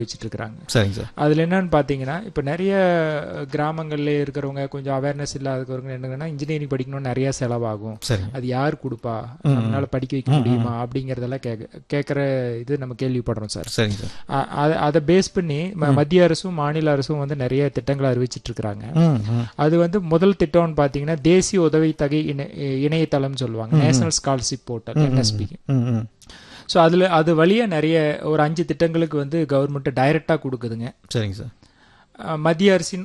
வச்சுட்டு இருக்கிறாங்க சரிங்க சார் அதில் என்னன்னு பார்த்தீங்கன்னா இப்போ நிறைய கிராமங்கள்ல இருக்கிறவங்க கொஞ்சம் அவேர்னஸ் இல்லாதவங்க என்னங்கன்னா இன்ஜினியரிங் படிக்கணும்னு நிறைய செலவாகும் சரிங்க அது யார் கொடுப்பா நம்மளால படிக்க வைக்க முடியுமா அப்படிங்கறதெல்லாம் கேட்க கேட்குற இது நம்ம கேள்விப்படுறோம் சார் சரிங்க சார் அ- அத- அதை பேஸ் பண்ணி ம- மத்திய அரசும் மாநில அரசும் வந்து நிறைய திட்டங்களை அறிவிச்சிட்டு இருக்கிறாங்க ம் ம் அது வந்து முதல் திட்டம்னு பார்த்தீங்கன்னா தேசிய உதவித்தொகை இணை இணையதளம் சொல்லுவாங்க நேஷனல் ஸ்காலர்ஷிப் போர்ட்டல் என்எஸ்பி ம் ம் ஸோ அதில் அது வழியா நிறைய ஒரு அஞ்சு திட்டங்களுக்கு வந்து கவர்மெண்ட் டைரக்டா கொடுக்குதுங்க சரிங்க சார் அஹ் மத்திய அரசின்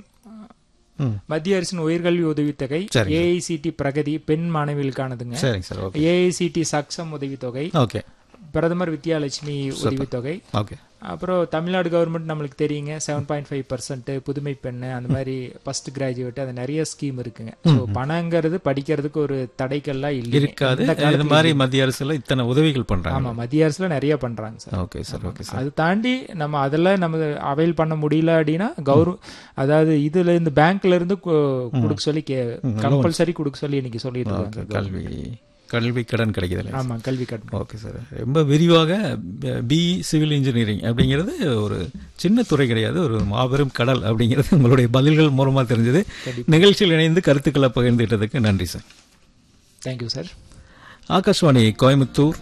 ம் மத்திய அரசின் உயர்கல்வி உதவித்தொகை சரிங்க. ஏஐசிடி பிரகதி பெண் மாணவிகளுக்கானதுங்க சரிங்க சார் ஓகே ஏஐசிடி சக்சம் உதவித்தொகை ஓகே பிரதமர் வித்யாலட்சுமி உதவித்தொகை ஓகே அப்புறம் தமிழ்நாடு கவர்மெண்ட் நம்மளுக்கு தெரியுங்க செவன் பாயிண்ட் ஃபைவ் பர்சன்ட் புதுமை பெண்ணு அந்த மாதிரி ஃபர்ஸ்ட் கிராஜுவேட் அது நிறைய ஸ்கீம் இருக்குங்க ஸோ பணங்கிறது படிக்கிறதுக்கு ஒரு தடைக்கல்லாம் இல்லை இருக்காது இது மாதிரி மத்திய அரசுல இத்தனை உதவிகள் பண்றாங்க ஆமா மத்திய அரசுல நிறைய பண்றாங்க sir okay sir okay sir அது தாண்டி நம்ம அதெல்லாம் நம்ம அவைல் பண்ண முடியல அப்படின்னா கௌரவ அதாவது இதுல இருந்து பேங்க்ல இருந்து கு- கொடுக்க சொல்லி கம்பல்சரி கொடுக்க சொல்லி இன்னைக்கு சொல்லிட்டு ஓகே இருக்காங்க கல்வி கல்வி கடன் கிடைக்குதுல்ல ஆமா கல்வி கட்டணம் ஓகே சார் ரொம்ப விரிவாக பி சிவில் இன்ஜினியரிங் அப்படிங்கிறது ஒரு சின்ன துறை கிடையாது ஒரு மாபெரும் கடல் அப்படிங்கிறது உங்களுடைய பதில்கள் மூலமா தெரிஞ்சது நிகழ்ச்சியில் இணைந்து கருத்துக்களை பகிர்ந்துட்டதுக்கு நன்றி sir thank you sir Akashvani Coimbatore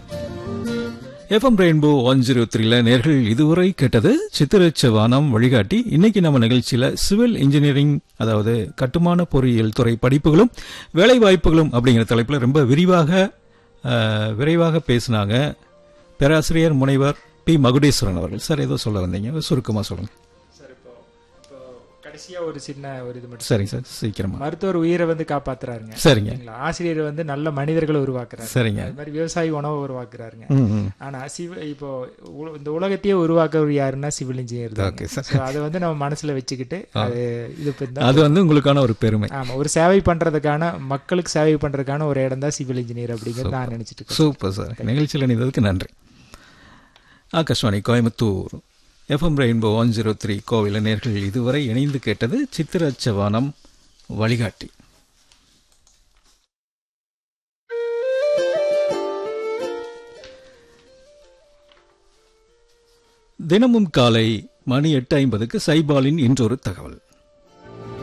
FM rainbow one zero த்ரீல நேர்கள் இதுவரை கேட்டது சித்திரச்சவானம் வழிகாட்டி இன்னைக்கு நம்ம நிகழ்ச்சியில சிவில் இன்ஜினியரிங் அதாவது கட்டுமான பொறியியல் துறை படிப்புகளும் வேலை வாய்ப்புகளும் அப்படிங்கிற தலைப்புல ரொம்ப விரிவாக அஹ், விரைவாக பேசினாங்க பேராசிரியர் முனைவர் பி மகுடேஸ்வரன் அவர்கள் சார் ஏதோ சொல்ல வந்தீங்க சுருக்கமா சொல்லுங்க சார் இப்போ இப்போ கடைசியா ஒரு சின்ன ஒரு இது மட்டும் சரிங்க சார் சீக்கிரமா மருத்துவர் உயிரை வந்து காப்பாத்துறாருங்க சரிங்க சரிங்களா? ஆசிரியர் வந்து நல்ல மனிதர்களை உருவாக்குறாரு சரிங்க அது மாதிரி விவசாயி உணவை உருவாக்குறாருங்க ம் ம் ஆனா சிவ இப்போ உல- இந்த உலகத்தையே உருவாக்குறவர் யாருன்னா சிவில் இன்ஜினியர் தான் ஓகே சார் So, அதை வந்து நம்ம மனசுல வச்சுக்கிட்டு அது இது பண்ணா அது வந்து உங்களுக்கான ஒரு பெருமை ஆமா ஒரு சேவை பண்றதுக்கான மக்களுக்கு சேவை பண்றதுக்கான ஒரு இடம் தான் சிவில் இன்ஜினியர் அப்படிங்கிறது நான் நினைச்சிட்டு இருக்கேன் சூப்பர் சார் நிகழ்ச்சியில் இணைந்ததுக்கு நன்றி Akashvani Coimbatore FM rainbow one zero three கோவில நேர்கள் இதுவரை இணைந்து கேட்டது சித்திரச்சவானம் வழிகாட்டி தினமும் காலை மணி எட்டு ஐம்பதுக்கு சைபாலின் இன்றொரு தகவல்